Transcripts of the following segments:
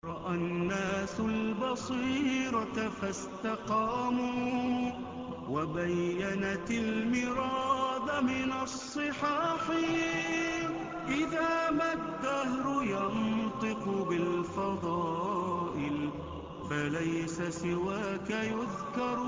رأى الناس البصيرة فاستقاموا وبينت المراد من الصحاح إذا ما الدهر ينطق بالفضائل فليس سواك يذكر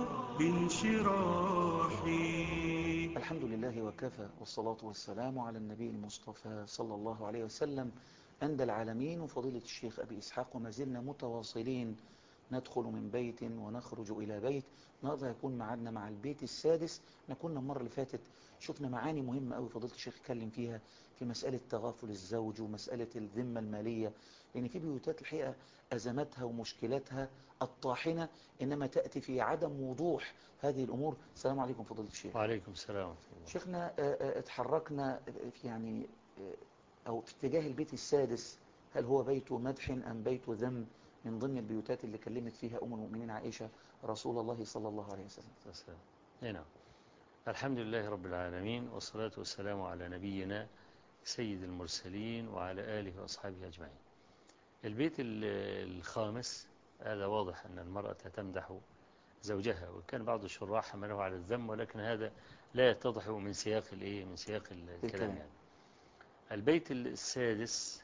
بانشراح الحمد لله وكفى والصلاة والسلام على النبي المصطفى صلى الله عليه وسلم عند العالمين وفضيلة الشيخ أبي إسحاق وما زلنا متواصلين ندخل من بيت ونخرج إلى بيت النهارده هيكون معادنا مع البيت السادس احنا كنا المرة اللي فاتت شفنا معاني مهمة قوي فضيلة الشيخ اتكلم فيها في مسألة تغافل الزوج ومسألة الذمة المالية لأن في بيوتات الحقيقة أزمتها ومشكلاتها الطاحنة إنما تأتي في عدم وضوح هذه الأمور السلام عليكم فضيلة الشيخ وعليكم السلام ورحمة الله شيخنا آه، آه، اتحركنا في يعني آه، أو في اتجاه البيت السادس هل هو بيت مدح أم بيت ذم من ضمن البيوتات اللي كلمت فيها أم المؤمنين عائشة رسول الله صلى الله عليه وسلم والسلام أي نعم الحمد لله رب العالمين والصلاة والسلام على نبينا سيد المرسلين وعلى آله وأصحابه أجمعين البيت ال- الخامس هذا واضح أن المرأة تمدح زوجها وكان بعض الشراح حمله على الذم ولكن هذا لا يتضح من سياق الايه من سياق الكلام الكلام. يعني البيت السادس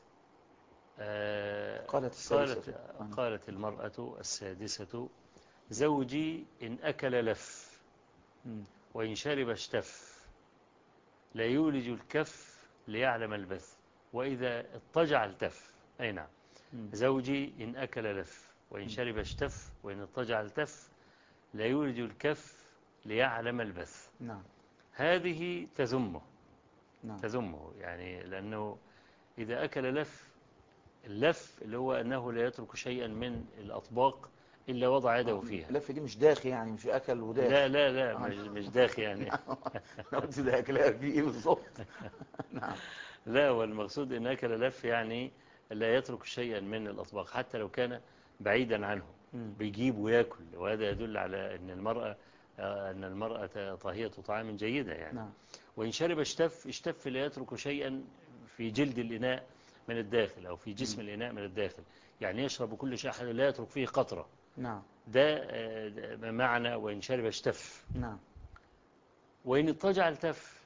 آه، قالت السادسة. قالت, آه. قالت المرأة السادسة زوجي إن أكل لف مم. وإن شرب اشتف لا يولج الكف ليعلم البث وإذا اضطجع التف أي نعم مم. زوجي إن أكل لف وإن شرب اشتف وإن اضطجع التف لا يولج الكف ليعلم البث نعم هذه تذمه نعم تذمه يعني لأنه إذا أكل لف اللف اللي هو أنه لا يترك شيئا من الأطباق إلا وضع يده فيها اللف دي مش داخي يعني مش أكل وداخل لا لا لا مش, مش داخل يعني أنا قلت ده أكلها في إيه بالظبط نعم لا والمقصود إن أكل لف يعني لا يترك شيئا من الأطباق حتى لو كان بعيدا عنه مم. بيجيب ويأكل وهذا يدل على أن المرأة آه، أن المرأة طاهية طعام جيدة يعني نعم وإن شرب اشتف اشتف لا يترك شيئا في جلد الإناء من الداخل أو في جسم الإناء من الداخل يعني يشرب كل شيء حتى لا يترك فيه قطرة نعم ده آه، ده معنى وإن شرب اشتف نعم وإن اضطجع التف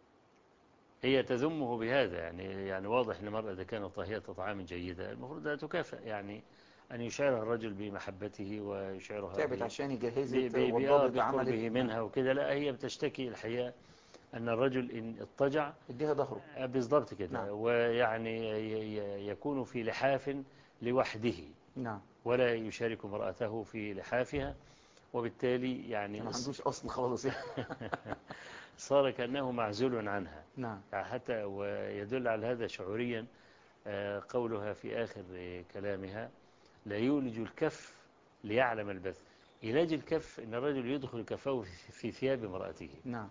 هي تذمه بهذا يعني يعني واضح ان المرأة إذا كانت طاهية طعام جيدة المفروض أن تكافئ يعني أن يشعرها الرجل بمحبته ويشعرها تعبت ب- عشان ب- يجهزت ب- آه وضبط بقربه عمل منها وكده لا هي بتشتكي الحقيقة أن الرجل إن اضطجع اديها ظهره آه، بالضبط كده نعم. ويعني ي- ي- يكون في لحاف لوحده نعم ولا يشارك امرأته في لحافها وبالتالي يعني ما عندوش أصل خالص يعني صار كأنه معزول عنها نعم يعني حتى ويدل على هذا شعوريا آه، قولها في آخر آه، كلامها لا يولج الكف ليعلم البث علاج الكف ان الرجل يدخل كفه في- في ثياب امرأته نعم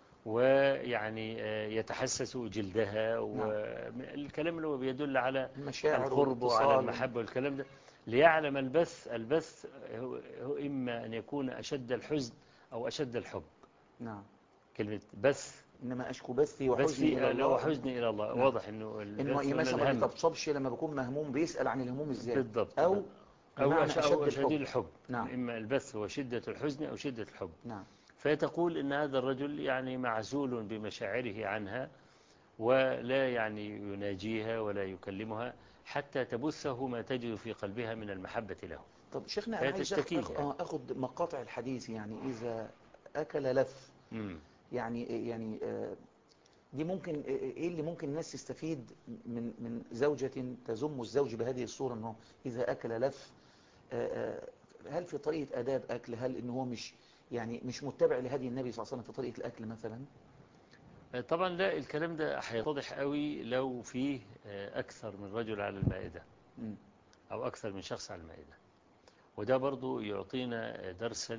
ويعني آه، يتحسس جلدها والكلام اللي هو بيدل على المشاعر القرب وعلى والاتصال. المحبة والكلام ده ليعلم البث البث هو هو إما أن يكون أشد الحزن أو أشد الحب نعم كلمة بث إنما أشكو بثي بث وحزني إلى اللي هو الله حزني إلى الله نعم. واضح إنه إنه البث إيه ولا مثلا ما الهم. بيطبطبش لما بكون مهموم بيسأل عن الهموم إزاي بالضبط أو أو بمعنى أش- أشد أو أشد الحب الحب نعم. إما البث هو شدة الحزن أو شدة الحب نعم فهي تقول إن هذا الرجل يعني معزول بمشاعره عنها ولا يعني يناجيها ولا يكلمها حتى تبثه ما تجد في قلبها من المحبة له طب شيخنا فهي أنا عايز تشتكيه أخ- يعني. آه، أخد مقاطع الحديث يعني إذا أكل لف مم. يعني يعني آه، دي ممكن آه، ايه اللي ممكن الناس تستفيد من من زوجة تذم الزوج بهذه الصورة انه اذا اكل لف آه، آه، هل في طريقة اداب اكل هل ان هو مش يعني مش متبع لهدي النبي صلى الله عليه وسلم في طريقة الاكل مثلا طبعا لا الكلام ده هيتضح قوي لو فيه آه، أكثر من رجل على المائدة مم. أو أكثر من شخص على المائدة وده برضو يعطينا درسا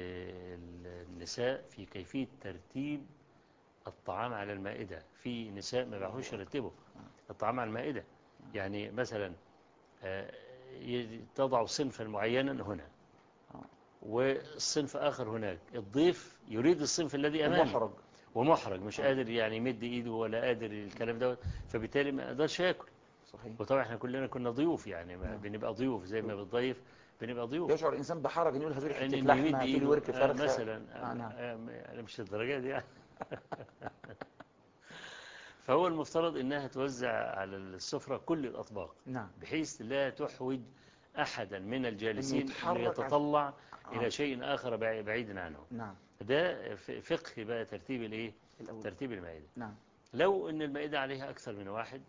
للنساء في كيفية ترتيب الطعام على المائدة في نساء ما بيعرفوش يرتبوا الطعام على المائدة يعني مثلا آه، ي- تضع صنفا معينا هنا آه. والصنف آخر هناك الضيف يريد الصنف الذي أمامه ومحرج ومحرج مش قادر يعني يمد ايده ولا قادر الكلام دوت فبالتالي ما قدرش ياكل صحيح وطبعا احنا كلنا كنا ضيوف يعني ما نعم. بنبقى ضيوف زي ما بتضيف بنبقى ضيوف يشعر الإنسان بحرج إن يقول هاتوا لي يعني حتة إن لحمة يمد هاتوا لي إيده، ورك آه، فرخة مثلا آه نعم آه، آه، مش الدرجة دي يعني. فهو المفترض انها توزع على السفرة كل الاطباق نعم بحيث لا تحوج احدا من الجالسين يتحرك انه يتطلع آه. الى شيء اخر بعي- بعيدا عنه نعم ده ف- فقه بقى ترتيب الايه الأول ترتيب المائدة نعم لو ان المائدة عليها اكثر من واحد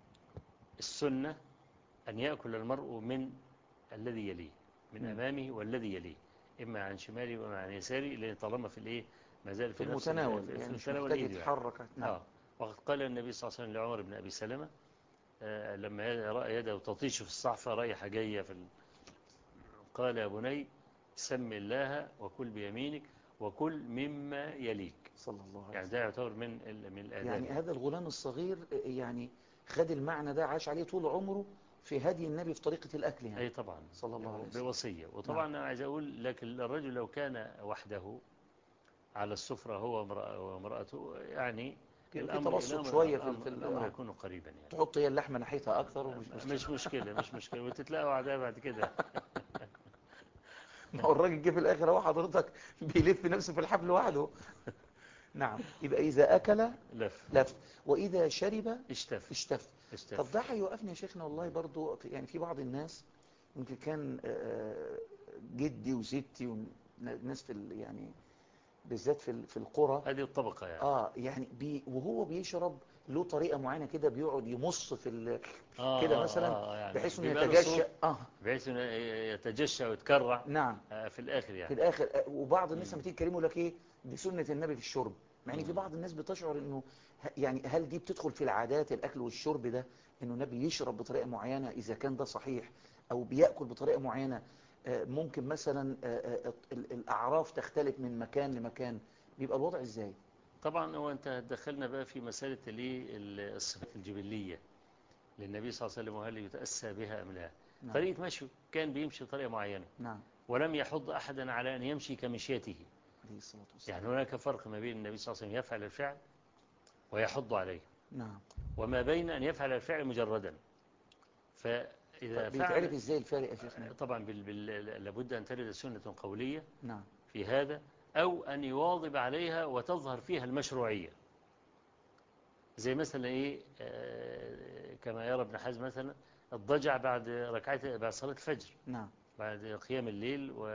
السنة ان يأكل المرء من الذي يليه من مم. امامه والذي يليه اما عن شماله واما عن يساره لان طالما في الايه ما زال في في نفس ال- المتناول في يعني مش المتناول محتاج إيده يعني. يتحرك نعم آه. وقد قال النبي صلى الله عليه وسلم لعمر بن أبي سلمة آه، لما رأى يده تطيش في الصحفة رايحة جاية في ال... قال يا بني سم الله وكل بيمينك وكل مما يليك صلى الله عليه يعني وسلم ده يعتبر من ال... من الآداب يعني هذا الغلام الصغير يعني خد المعنى ده عاش عليه طول عمره في هدي النبي في طريقة الأكل يعني أي طبعا صلى الله عليه وسلم. بوصية وطبعا أنا عايز أقول لكن الرجل لو كان وحده على السفرة هو وامرأ- وامرأته يعني بيبقى في تبسط الأمر- شوية في- الأمر, في ال- الأمر آه. يكون قريبا يعني تحط هي اللحمة ناحيتها أكثر ومش مشكلة مش مشكلة مش مشكلة وتتلاقوا أعداء بعد كده ما هو الراجل جه في الآخر هو حضرتك بيلف نفسه في الحبل لوحده نعم يبقى إذا أكل لف لف وإذا شرب اشتف اشتف اشتف طب ده هيوقفني يا شيخنا والله برضو في- يعني في بعض الناس يمكن كان آه، جدي وستي وناس في ال- يعني بالذات في ال- في القرى هذه الطبقة يعني اه يعني بي وهو بيشرب له طريقة معينة كده بيقعد يمص في ال- آه كده آه مثلا آه يعني بحيث انه بيبقى له يتجشأ صوت اه بحيث انه يتجشى ويتكرع نعم آه، في الآخر في يعني الاخر آه، وبعض الناس لما تيجي تكلمه يقول لك ايه دي سنة النبي في الشرب مع ان في بعض الناس بتشعر انه ه- يعني هل دي بتدخل في العادات الاكل والشرب ده انه النبي يشرب بطريقة معينة اذا كان ده صحيح او بيأكل بطريقة معينة آه، ممكن مثلا آه، آه، ال- الاعراف تختلف من مكان لمكان بيبقى الوضع ازاي طبعا هو انت دخلنا بقى في مسألة الايه الصفات الجبلية للنبي صلى الله عليه وسلم وهل يتأسى بها أم لا نعم. طريقة مشي كان بيمشي بطريقة معينة نعم ولم يحض أحدا على أن يمشي كمشيته عليه الصلاة والسلام يعني هناك فرق ما بين النبي صلى الله عليه وسلم يفعل الفعل ويحض عليه نعم وما بين أن يفعل الفعل مجردا فإذا طيب بيتعرف فعل ازاي الفارق يا شيخنا طبعا بال... بال... لابد أن ترد سنة قولية نعم في هذا أو أن يواظب عليها وتظهر فيها المشروعية زي مثلا إيه آه، كما يرى ابن حزم مثلا الضجع بعد ركعات بعد صلاة الفجر نعم بعد قيام الليل و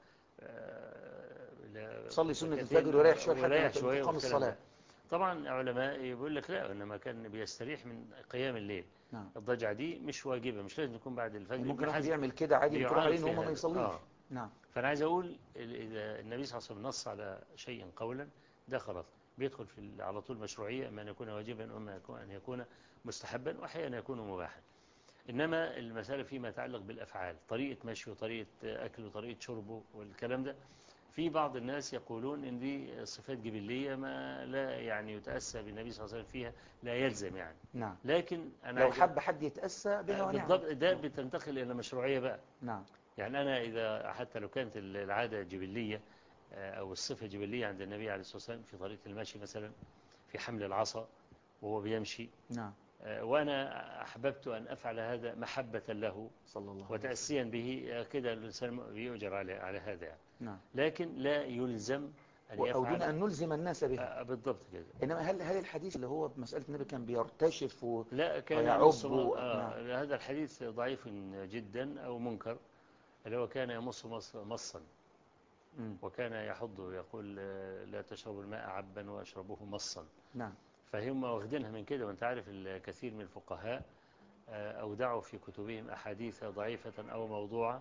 آه، لا- صلي سنة ركعتين الفجر ويريح شوية لحد ويريح ما شوية تقام والكلام الصلاة ده. طبعا علماء يقول لك لا إنما كان بيستريح من قيام الليل نعم الضجعة دي مش واجبة مش لازم تكون بعد الفجر يعني ممكن ابن واحد حزم يعمل كده عادي مكروه بيعارض عليه ان في هم ما هذا. يصليش آه. نعم فأنا عايز أقول ال- إذا النبي صلى الله عليه وسلم نص على شيء قولا ده خلاص بيدخل في ال- على طول مشروعية إما أن يكون واجبا وإما يكون- أن يكون مستحبا وأحيانا يكون مباحا إنما المسألة فيما يتعلق بالأفعال طريقة مشي وطريقة أكل وطريقة شربه والكلام ده في بعض الناس يقولون إن دي صفات جبلية ما لا يعني يتأسى بالنبي صلى الله عليه وسلم فيها لا يلزم يعني نعم لكن أنا لو عايز- حب حد يتأسى بها ونعم بالضبط ده بتنتقل إلى مشروعية بقى نعم يعني أنا إذا حتى لو كانت العادة جبلية آه، أو الصفة جبلية عند النبي عليه الصلاة والسلام في طريقة المشي مثلا في حمل العصا وهو بيمشي نعم آه، وأنا أحببت أن أفعل هذا محبة له صلى الله عليه وسلم وتأسيا به آه، كده الإنسان بيؤجر على على هذا يعني. نعم لكن لا يلزم أن أو دون يفعل أن نلزم الناس بها آه، بالضبط كده إنما هل هل الحديث اللي هو بمسألة النبي كان بيرتشف و... لا كان ويعب يمص و- آه هذا الحديث ضعيف جدا أو منكر اللي هو كان يمص مص- مصا مم. وكان يحض يقول آه، لا تشربوا الماء عبا واشربوه مصا نعم فهم واخدينها من كده وانت عارف الكثير من الفقهاء آه، أودعوا في كتبهم أحاديث ضعيفة أو موضوعة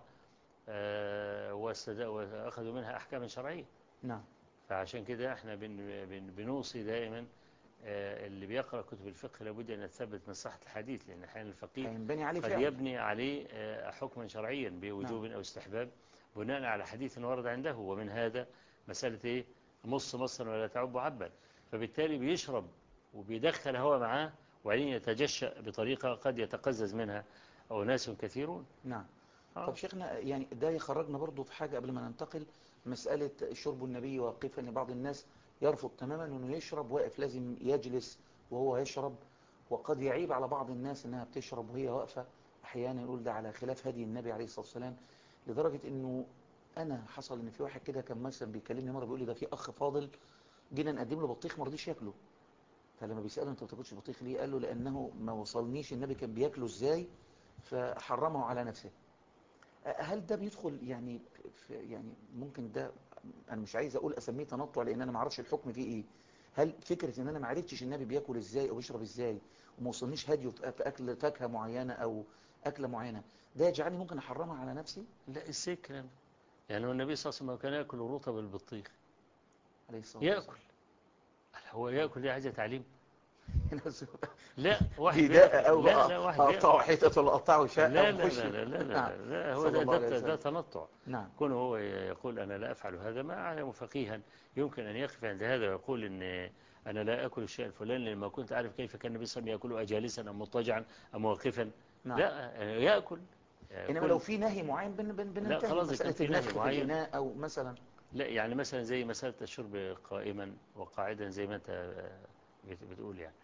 آه، واستد- وأخذوا منها أحكاما شرعية نعم فعشان كده احنا بن بن بنوصي دائما آه، اللي بيقرأ كتب الفقه لابد أن يثبت من صحة الحديث لأن أحيانا الفقيه هينبني عليه قد فعل يبني عليه آه، حكما شرعيا بوجوب أو استحباب بناء على حديث ورد عنده ومن هذا مسألة إيه مص مصا ولا تعب عبا فبالتالي بيشرب وبيدخل هوا معاه وبعدين يتجشأ بطريقة قد يتقزز منها أناس كثيرون نعم آه. طب شيخنا يعني ده يخرجنا برضو في حاجة قبل ما ننتقل مسألة شرب النبي واقفا ان بعض الناس يرفض تماما انه يشرب واقف لازم يجلس وهو يشرب وقد يعيب على بعض الناس انها بتشرب وهي واقفة احيانا يقول ده على خلاف هدي النبي عليه الصلاة والسلام لدرجة انه انا حصل ان في واحد كده كان مثلا بيكلمني مرة بيقول لي ده في اخ فاضل جينا نقدم له بطيخ ما رضيش ياكله فلما بيسأله انت ما بتاكلش بطيخ ليه قال له لانه ما وصلنيش النبي كان بياكله ازاي فحرمه على نفسه هل ده بيدخل يعني في يعني ممكن ده انا مش عايز اقول اسميه تنطع لان انا ما اعرفش الحكم فيه ايه هل فكرة ان انا ما عرفتش النبي بياكل ازاي او بيشرب ازاي وما وصلنيش هديه في اكل فاكهة معينة او اكلة معينة ده يجعلني ممكن احرمها على نفسي لا ازاي الكلام ده يعني هو النبي صلى الله عليه وسلم كان ياكل رطب البطيخ عليه الصلاة ياكل هو ياكل دي عايزه تعليم والسلام لا واحد هداء بياكل. او لا لا واحد اقطعه بياكل. حتة ولا اقطعه شقة لا أو لا خش- لا لا لا, لا, نعم. لا هو صلى ده, الله عليه ده, وسلم. ده تنطع نعم كونه هو يقول أنا لا أفعل هذا ما أعلم فقيها يمكن أن يقف عند هذا ويقول إن أنا لا أكل الشيء الفلاني لما كنت أعرف كيف كان النبي صلى الله عليه وسلم يأكله أجالسا أم مضطجعا أم واقفا نعم لا يأكل انما يأكل- لو في نهي معين بن بن بننتهي خلاص إذا كان مسألة في نهي النفخ في معين. الإناء أو مثلا لا يعني مثلا زي مسألة الشرب قائما وقاعدا زي ما أنت بت- بتقول يعني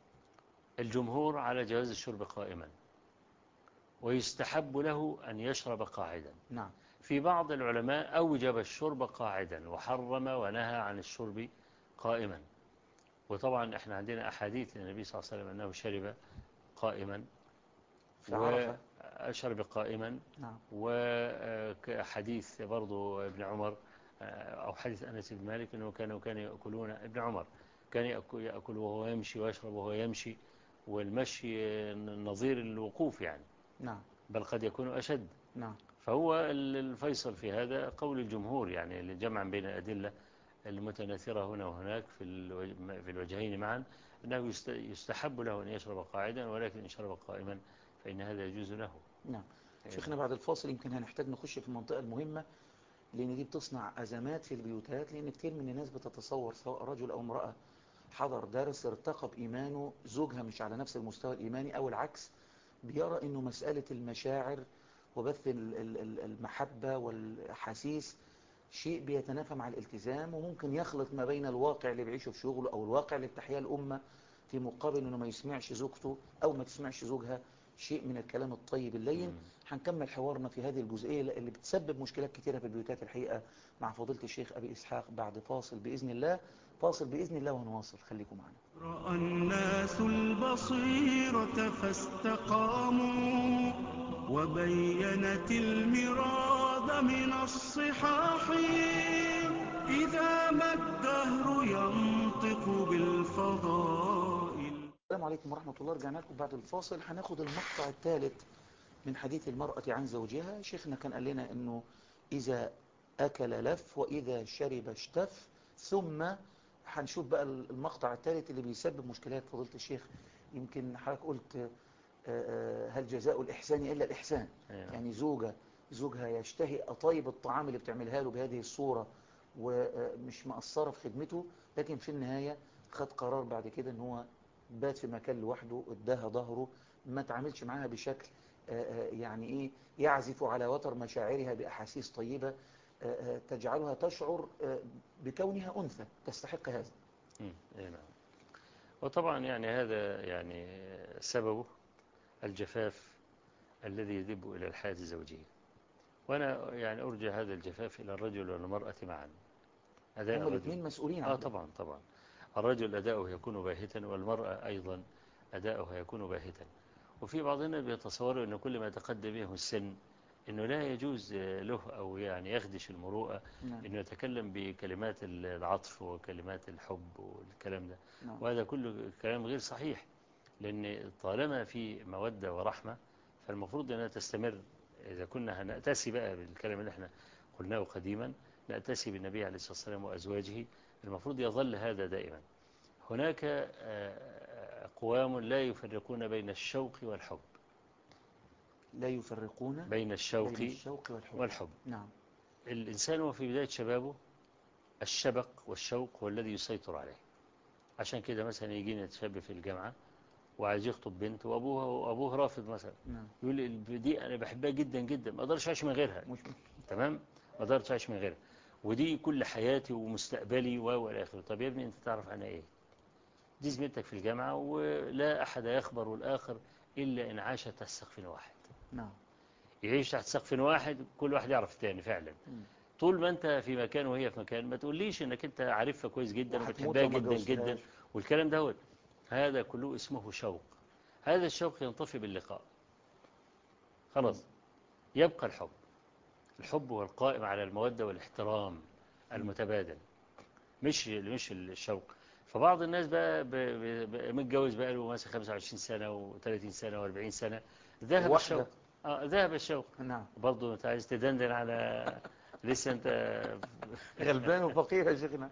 الجمهور على جواز الشرب قائما ويستحب له أن يشرب قاعدا نعم في بعض العلماء أوجب الشرب قاعدا وحرم ونهى عن الشرب قائما وطبعا احنا عندنا أحاديث النبي صلى الله عليه وسلم أنه شرب قائما في عرفة وشرب قائما نعم وحديث برضو ابن عمر أو حديث أنس بن مالك أنه كانوا كانوا يأكلون ابن عمر كان يأكل, يأكل وهو يمشي ويشرب وهو يمشي والمشي نظير الوقوف يعني نعم بل قد يكون أشد نعم فهو الفيصل في هذا قول الجمهور يعني الجمع بين الأدلة المتناثرة هنا وهناك في الوج- في الوجهين معا أنه يست- يستحب له أن يشرب قاعدا ولكن إن شرب قائما فإن هذا يجوز له نعم شيخنا بعد الفاصل يمكن هنحتاج نخش في المنطقة المهمة لأن دي بتصنع أزمات في البيوتات لأن كتير من الناس بتتصور سواء رجل أو امرأة حضر درس ارتقى بإيمانه زوجها مش على نفس المستوى الإيماني أو العكس بيرى أنه مسألة المشاعر وبث ال- ال- ال- المحبة والأحاسيس شيء بيتنافى مع الالتزام وممكن يخلط ما بين الواقع اللي بيعيشه في شغله أو الواقع اللي بتحياه الأمة في مقابل أنه ما يسمعش زوجته أو ما تسمعش زوجها شيء من الكلام الطيب اللين مم. هنكمل حوارنا في هذه الجزئية اللي بتسبب مشكلات كثيرة في البيوتات الحقيقة مع فضيلة الشيخ أبي إسحاق بعد فاصل بإذن الله فاصل بإذن الله ونواصل خليكم معنا رأى الناس البصيرة فاستقاموا وبينت المراد من الصحاح إذا ما الدهر ينطق بالفضائل السلام عليكم ورحمة الله رجعنا لكم بعد الفاصل هناخد المقطع الثالث من حديث المرأة عن زوجها شيخنا كان قال لنا أنه إذا أكل لف وإذا شرب اشتف ثم هنشوف بقى المقطع الثالث اللي بيسبب مشكلات فضيلة الشيخ يمكن حضرتك قلت آه، آه، هل جزاء الإحسان إلا الإحسان أيوة. يعني زوجة زوجها يشتهي أطيب الطعام اللي بتعملها له بهذه الصورة ومش مقصرة في خدمته لكن في النهاية خد قرار بعد كده ان هو بات في مكان لوحده اداها ظهره ما تعاملش معاها بشكل آه، آه، يعني ايه يعزف على وتر مشاعرها بأحاسيس طيبة آه، آه، تجعلها تشعر آه، بكونها أنثى تستحق هذا مم. أي نعم وطبعا يعني هذا يعني سببه الجفاف الذي يدب إلى الحياة الزوجية وأنا يعني أرجع هذا الجفاف إلى الرجل والمرأة معا أداء هم الرجل الاثنين مسؤولين آه عن ده. طبعا طبعا الرجل أداؤه يكون باهتا والمرأة أيضا أداؤها يكون باهتا وفي بعضنا بيتصور أن كل ما يتقدم به السن أنه لا يجوز له أو يعني يخدش المروءة نعم. أنه يتكلم بكلمات العطف وكلمات الحب والكلام ده نعم. وهذا كله كلام غير صحيح لأن طالما في مودة ورحمة فالمفروض أنها تستمر إذا كنا هنأتسي بقى بالكلام اللي احنا قلناه قديما نأتسي بالنبي عليه الصلاة والسلام وأزواجه المفروض يظل هذا دائما هناك آه، أقوام لا يفرقون بين الشوق والحب لا يفرقون بين الشوق بين الشوق والحب والحب نعم الإنسان وفي بداية شبابه الشبق والشوق هو الذي يسيطر عليه عشان كده مثلا يجينا شاب في الجامعة وعايز يخطب بنت وأبوها وأبوه رافض مثلا نعم يقول لي دي أنا بحبها جدا جدا ما أقدرش أعيش من غيرها مش تمام ما أقدرش أعيش من غيرها ودي كل حياتي ومستقبلي و والى اخره طب يا ابني أنت تعرف أنا إيه دي زميلتك في الجامعة ولا أحد يخبر الآخر إلا إن عاش تحت سقف واحد نعم يعيش تحت سقف واحد كل واحد يعرف التاني فعلا مم. طول ما أنت في مكان وهي في مكان ما تقوليش إنك أنت عارفها كويس جدا وهتموت وبتحبها وما جدا جوزتهاش. جدا والكلام ده هذا كله اسمه شوق هذا الشوق ينطفي باللقاء خلاص يبقى الحب الحب هو القائم على المودة والاحترام المتبادل مش مش الشوق فبعض الناس بقى ب- ب- ب- متجوز بقى له مثلا 25 سنة و30 سنة و40 سنة ذهب واحدة. الشوق اه ذهب الشوق نعم برضه انت عايز تدندن على لسه انت غلبان وفقير يا شيخنا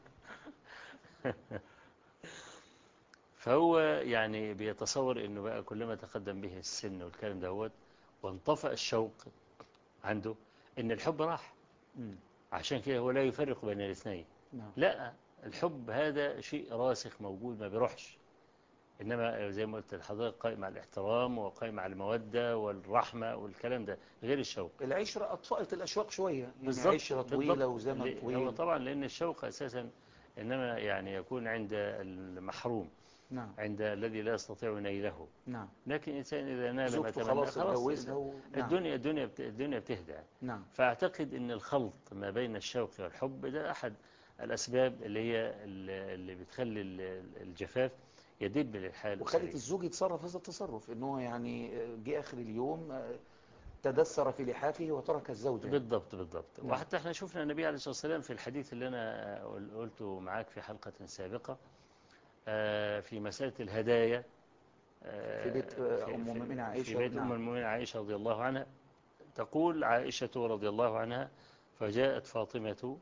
فهو يعني بيتصور انه بقى كلما تقدم به السن والكلام دوت وانطفأ الشوق عنده ان الحب راح مم. عشان كده هو لا يفرق بين الاثنين نعم لا الحب هذا شيء راسخ موجود ما بيروحش إنما زي ما قلت لحضرتك قائم على الاحترام وقائم على المودة والرحمة والكلام ده غير الشوق العشرة أطفأت الأشواق شوية يعني بالظبط عشرة طويلة بالضبط. وزمن ل- هو طويل طبعا لأن الشوق أساسا إنما يعني يكون عند المحروم نعم عند الذي لا يستطيع نيله نعم لكن الإنسان إذا نال ما زوجته تمنى خلاص اتجوزها و... نعم الدنيا الدنيا بت- الدنيا بتهدى نعم فأعتقد أن الخلط ما بين الشوق والحب ده أحد الأسباب اللي هي اللي بتخلي ال- الجفاف يدب للحال وخلت الأسرية. الزوج يتصرف هذا التصرف ان هو يعني جه اخر اليوم آه، تدثر في لحافه وترك الزوجة بالضبط بالضبط نعم. وحتى احنا شفنا النبي عليه الصلاة والسلام في الحديث اللي أنا قل- قلته معاك في حلقة سابقة آه، في مسألة الهدايا آه، في بيت، آه، في- أم في- المؤمنين عائشة، في بيت نعم. أم المؤمنين عائشة رضي الله عنها تقول عائشة رضي الله عنها فجاءت فاطمة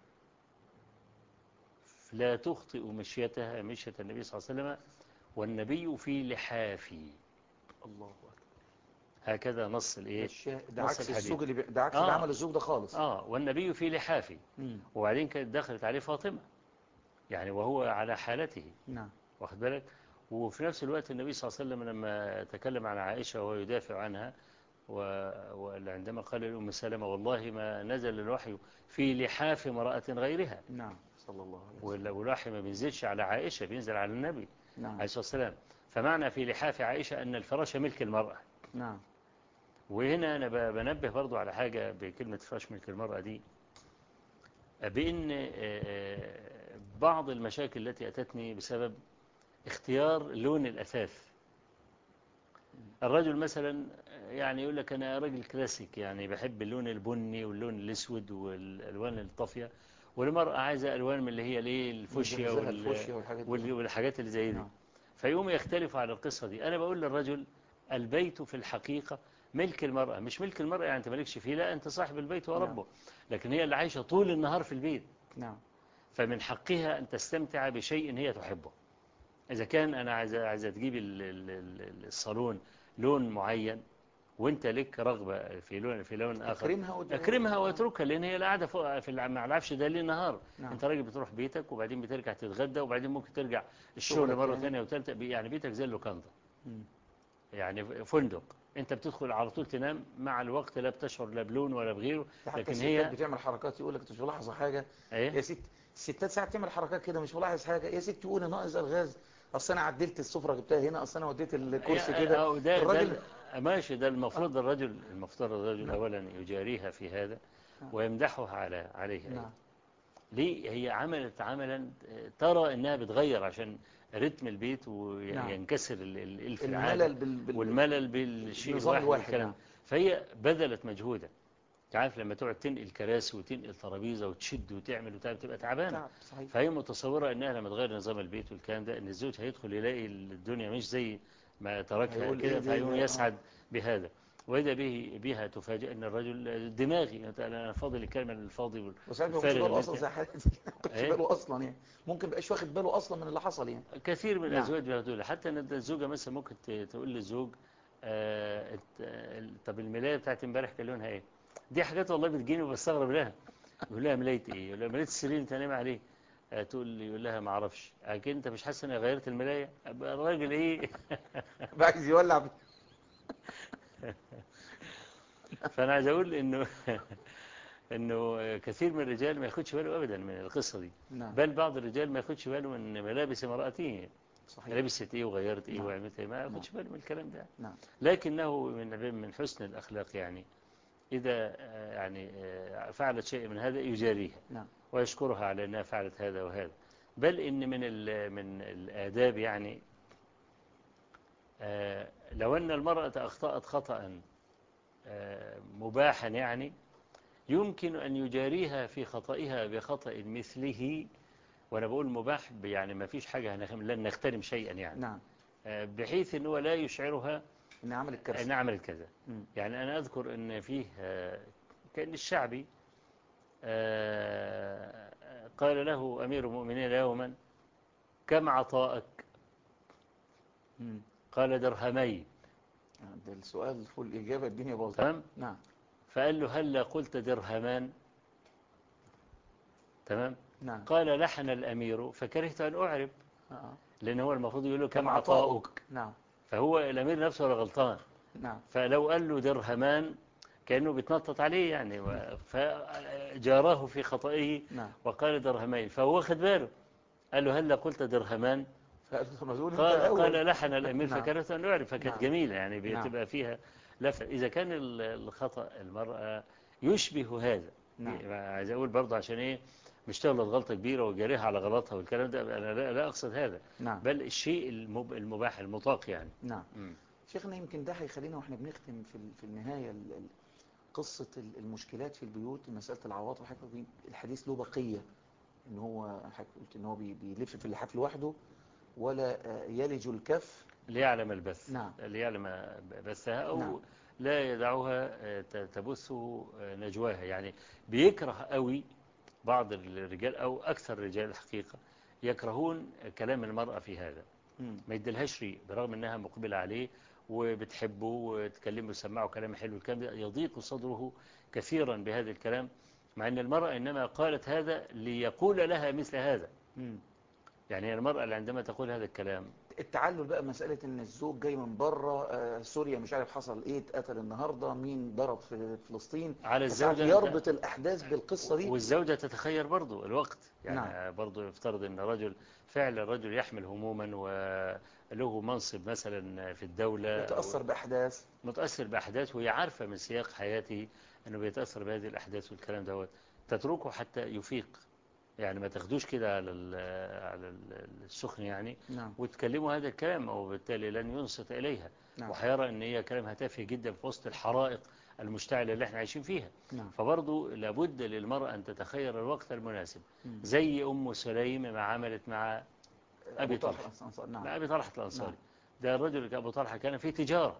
لا تخطئ مشيتها مشية النبي صلى الله عليه وسلم والنبي في لحافي الله أكبر هكذا نص ده الايه الشاه- ده نص عكس الحديث. الزوج اللي بي... ده عكس آه. اللي عمل الزوج ده خالص اه والنبي في لحافي مم. وبعدين كانت دخلت عليه فاطمة يعني وهو على حالته نعم واخد بالك وفي نفس الوقت النبي صلى الله عليه وسلم لما تكلم عن عائشة وهو يدافع عنها و- وعندما قال لأم سلمة والله ما نزل الوحي في لحاف امرأة غيرها نعم صلى الله عليه وسلم وال- والوحي ما بينزلش على عائشة بينزل على النبي نعم عليه الصلاة والسلام فمعنى في لحاف عائشة أن الفراش ملك المرأة نعم وهنا أنا ب- بنبه برضو على حاجة بكلمة فراش ملك المرأة دي بأن آه، آه، بعض المشاكل التي أتتني بسبب اختيار لون الأثاث الرجل مثلا يعني يقول لك أنا راجل كلاسيك يعني بحب اللون البني واللون الأسود والألوان الطافية والمرأة عايزة ألوان من اللي هي ليه الفوشيا زي وال- الفوشيا والحاجات دي. وال- والحاجات اللي زي دي نعم. فيقوم يختلف على القصة دي أنا بقول للرجل البيت في الحقيقة ملك المرأة مش ملك المرأة يعني أنت مالكش فيه لا أنت صاحب البيت وربه لكن هي اللي عايشة طول النهار في البيت نعم فمن حقها أن تستمتع بشيء هي تحبه إذا كان أنا عايزة عايزة تجيب ال- ال- ال- الصالون لون معين وانت لك رغبة في لون في لون آخر اكرمها وت- اكرمها واتركها لان هي قاعده فوق في الع- مع العفش ده ليل نهار نعم. انت راجل بتروح بيتك وبعدين بترجع تتغدى وبعدين ممكن ترجع الشغل شغلك مره يعني. ثانيه وثالثه بي- يعني بيتك زي اللوكاندا مم. يعني فندق انت بتدخل على طول تنام مع الوقت لا بتشعر لا بلون ولا بغيره ده حتى لكن الستات هي بتعمل حركات يقول لك انت مش ملاحظه حاجه يا ايه ست الستات ساعات تعمل حركات كده مش ملاحظ حاجه يا ست تقول انا ناقص الغاز اصل انا عدلت السفره جبتها هنا اصل انا وديت الكرسي هي- كده أو ده الراجل ده ماشي ده المفروض الرجل المفترض الرجل اولا يجاريها في هذا نعم. ويمدحها على عليها نعم ليه هي عملت عملا ترى انها بتغير عشان رتم البيت وينكسر ال- ال- الف العادة الملل بال... بال... والملل بالشيء بالنظام الواحد الواحد، والكلام نعم. فهي بذلت مجهودا عارف لما تقعد تنقل كراسي وتنقل ترابيزه وتشد وتعمل وتعمل تبقى تعبانه تعب صحيح فهي متصوره انها لما تغير نظام البيت والكلام ده ان الزوج هيدخل يلاقي الدنيا مش زي ما تركها هيقول كده إيه ده- فيقوم ده- يسعد بهذا وإذا به بها تفاجئ ان الرجل دماغي انا فاضي الكلمه الفاضي وال- وساعات ما ياخدش الفارغ باله اللي اصلا انت- زي حالتي ما ياخدش إيه؟ باله اصلا يعني ممكن مبقاش واخد باله اصلا من اللي حصل يعني كثير من نعم. الأزواج بياخدوا حتى ان الزوجة مثلا ممكن ت- تقول للزوج آه الت- ال- طب الملاية بتاعت امبارح كان لونها ايه دي حاجات والله بتجيني وبستغرب لها يقول لها ملاية ايه يقول لها ملاية السرير انت نايم عليه آه تقول لي يقول لها ما اعرفش اكيد انت مش حاسس اني غيرت الملاية أبقى الراجل ايه بقى عايز يولع بيه. فانا عايز اقول انه انه كثير من الرجال ما ياخدش باله ابدا من القصة دي نعم بل بعض الرجال ما ياخدش باله من ملابس امرأته صحيح لبست ايه وغيرت ايه نعم. وعملت ايه ما نعم. ياخدش باله من الكلام ده نعم لكنه من من حسن الأخلاق يعني إذا آه، يعني آه، فعلت شيء من هذا يجاريها نعم ويشكرها على أنها فعلت هذا وهذا بل إن من ال- من الآداب يعني آه، لو أن المرأة أخطأت خطأ آه، مباحا يعني يمكن أن يجاريها في خطئها بخطأ مثله وأنا بقول مباح يعني ما فيش حاجة هنخ- لن نخترم شيئا يعني نعم آه، بحيث أنه لا يشعرها إن عملت كارثة أن عملت كذا مم. يعني أنا أذكر أن فيه آه، كان الشعبي آه، قال له أمير المؤمنين يوما كم عطاءك مم. قال درهمين ده السؤال والإجابة الدنيا باظت تمام نعم فقال له هل قلت درهمان تمام نعم قال لحن الأمير فكرهت أن أعرب آه. لأن هو المفروض يقول له كم كم عطاؤك نعم فهو الأمير نفسه ولا غلطان نعم فلو قال له درهمان كأنه بيتنطط عليه يعني و- فجاراه في خطئه نعم وقال درهمين فهو واخد باله قال له هل قلت درهمان فنقول أنت قال, الأول قال لحن الأمير نعم. فكرهت أن أعرف فكانت نعم. جميلة يعني نعم. بتبقى فيها لفة إذا كان ال- الخطأ المرأة يشبه هذا نعم. عايز أقول برضه عشان إيه مش تغلط غلطة كبيرة وجاريها على غلطها والكلام ده أنا لا, لا أقصد هذا نعم بل الشيء المب- المباح المطاق يعني نعم مم. شيخنا يمكن ده هيخلينا واحنا بنختم في ال- في النهاية ال- ال- قصة ال- المشكلات في البيوت مسألة العواطف حضرتك قلت الحديث له بقية ان هو حضرتك قلت ان هو بي- بيلف في اللحاف لوحده ولا آه، يلج الكف ليعلم البث نعم. ليعلم بثها أو نعم. لا يدعها آه، ت- تبث آه، نجواها يعني بيكره قوي بعض الرجال أو أكثر الرجال الحقيقة يكرهون كلام المرأة في هذا مم. ما يدلهاش ريق برغم أنها مقبلة عليه وبتحبه وتكلمه وسمعه كلام حلو الكلام ده يضيق صدره كثيرا بهذا الكلام مع أن المرأة إنما قالت هذا ليقول لها مثل هذا مم. يعني المرأة اللي عندما تقول هذا الكلام التعلل بقى مسألة ان الزوج جاي من بره آه، سوريا مش عارف حصل ايه اتقتل النهاردة مين ضرب في فلسطين على ساعات الزوجة يربط الاحداث بالقصة دي والزوجة تتخير برضو الوقت يعني نعم. نعم. برضو يفترض أن رجل فعلا الرجل يحمل هموما وله منصب مثلا في الدولة يتأثر بأحداث متأثر بأحداث وهي عارفة من سياق حياته أنه بيتأثر بهذه الأحداث والكلام دوت تتركه حتى يفيق يعني ما تاخدوش كده على ال- على ال- السخن يعني نعم وتكلموا هذا الكلام وبالتالي لن ينصت إليها نعم وحيرى أن هي كلامها تافه جدا في وسط الحرائق المشتعلة اللي احنا عايشين فيها نعم فبرضو لابد للمرأة أن تتخير الوقت المناسب مم. زي أم سليم ما عملت مع أبي طلحة الأنصار، مع نعم أبي طلحة الأنصاري نعم. ده الرجل أبو طلحة كان في تجارة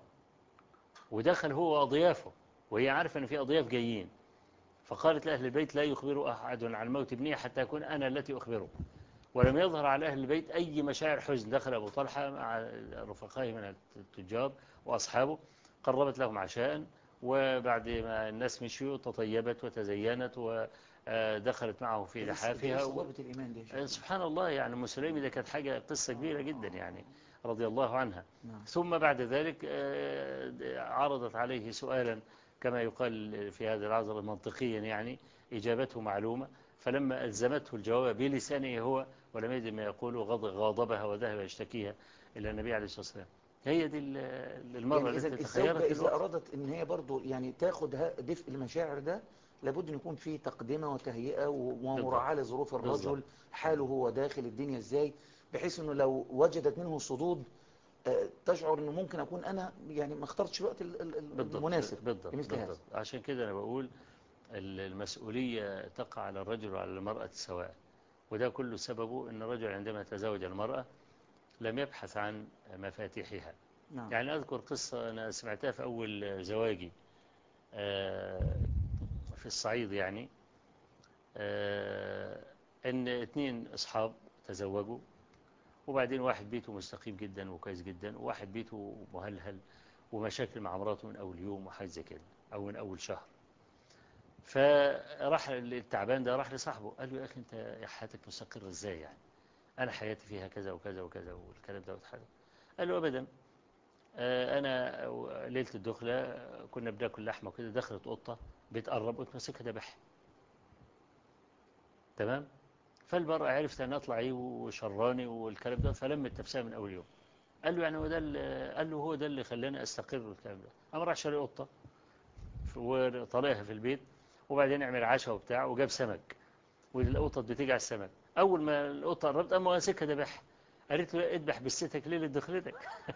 ودخل هو وأضيافه وهي عارفة أن في أضياف جايين فقالت لأهل البيت لا يخبر أحد عن موت ابني حتى أكون أنا التي أخبره ولم يظهر على أهل البيت أي مشاعر حزن دخل أبو طلحة مع رفقائه من التجار وأصحابه قربت لهم عشاء وبعد ما الناس مشيوا تطيبت وتزينت ودخلت معه في لحافها و... صلابة الإيمان دي يا شيخ. سبحان الله يعني أم سليم ده كانت حاجة قصة كبيرة جدا يعني رضي الله عنها نعم ثم بعد ذلك آه، عرضت عليه سؤالا كما يقال في هذا العصر منطقيا يعني إجابته معلومة فلما ألزمته الجواب بلسانه هو ولم يجد ما يقول غض- غاضبها وذهب يشتكيها إلى النبي عليه الصلاة والسلام هي دي ال- المرة يعني إذا التي الزوجة تخيرت إذا الوقت أرادت إن هي برضو يعني تاخد ها- دفء المشاعر ده لابد أن يكون في تقدمة وتهيئة و- ومراعاة لظروف الرجل بالضبط. حاله هو داخل الدنيا إزاي بحيث أنه لو وجدت منه صدود آه، تشعر أنه ممكن أكون أنا يعني ما اخترتش الوقت ال- ال- ال- بالضبط المناسب بالضبط, لمثل هذا بالضبط عشان كده أنا بقول ال- المسؤولية تقع على الرجل وعلى المرأة سواء وده كله سببه أن الرجل عندما تزوج المرأة لم يبحث عن مفاتيحها نعم يعني أذكر قصة أنا سمعتها في أول زواجي آه، في الصعيد يعني آه، أن اتنين أصحاب تزوجوا وبعدين واحد بيته مستقيم جدا وكويس جدا وواحد بيته مهلهل ومشاكل مع مراته من أول يوم وحاجة زي كده أو من أول شهر فراح التعبان ده راح لصاحبه قال له يا أخي أنت حياتك مستقرة إزاي يعني أنا حياتي فيها كذا وكذا وكذا والكلام ده وتحدث قال له أبدا آه، أنا ليلة الدخلة كنا بناكل لحمة وكده دخلت قطة بتقرب قلت ماسكها ذبحها تمام فالبرء عرفت أن أطلع إيه وشراني والكلام ده فلمت نفسها من أول يوم قال له يعني هو ده اللي قال له هو ده اللي خلاني أستقر والكلام ده قام راح شاري قطة وطلقها في البيت وبعدين عمل عشاء وبتاع وجاب سمك والقطط بتيجي على السمك أول ما القطة قربت قام ماسكها ذبحها قالت له اذبح بستك ليه لدخلتك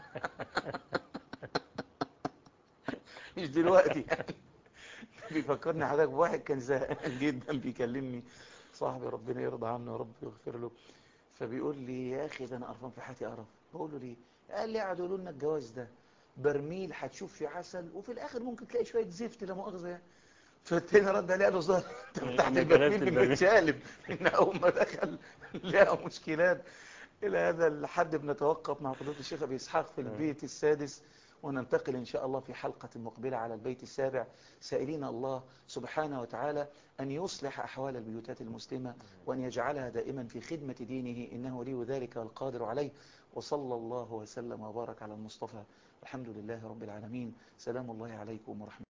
مش دلوقتي بيفكرني حضرتك بواحد كان زهقان جدا بيكلمني صاحبي ربنا يرضى عنه يا رب يغفر له فبيقول لي يا اخي ده انا قرفان في حياتي قرف بقول له ليه قال لي قعدوا يقولوا لنا الجواز ده برميل هتشوف فيه عسل وفي الاخر ممكن تلاقي شويه زفت لا مؤاخذه يعني فالتاني رد عليه قال له ظهر انت فتحت إنك البرميل قلبت من البرميل. متشالب ان اول ما دخل لقى مشكلات الى هذا الحد بنتوقف مع فضيله الشيخ ابي اسحاق في البيت السادس وننتقل إن شاء الله في حلقة مقبلة على البيت السابع سائلين الله سبحانه وتعالى أن يصلح أحوال البيوتات المسلمة وأن يجعلها دائما في خدمة دينه إنه ولي ذلك والقادر عليه وصلى الله وسلم وبارك على المصطفى الحمد لله رب العالمين سلام الله عليكم ورحمة